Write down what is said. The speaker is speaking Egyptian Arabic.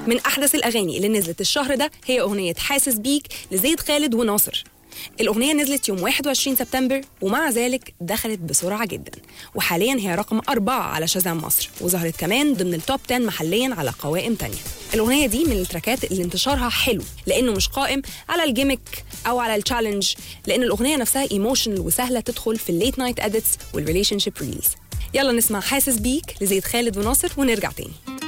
من أحدث الأغاني اللي نزلت الشهر ده هي أغنية حاسس بيك لزيد خالد وناصر الأغنية نزلت يوم 21 سبتمبر ومع ذلك دخلت بسرعة جدا وحاليا هي رقم أربعة على شازام مصر وظهرت كمان ضمن التوب 10 محليا على قوائم تانية الأغنية دي من التراكات اللي انتشارها حلو لأنه مش قائم على الجيمك أو على التشالنج لأن الأغنية نفسها ايموشنال وسهلة تدخل في الليت نايت اديتس والريليشن شيب ريلز يلا نسمع حاسس بيك لزيد خالد وناصر ونرجع تاني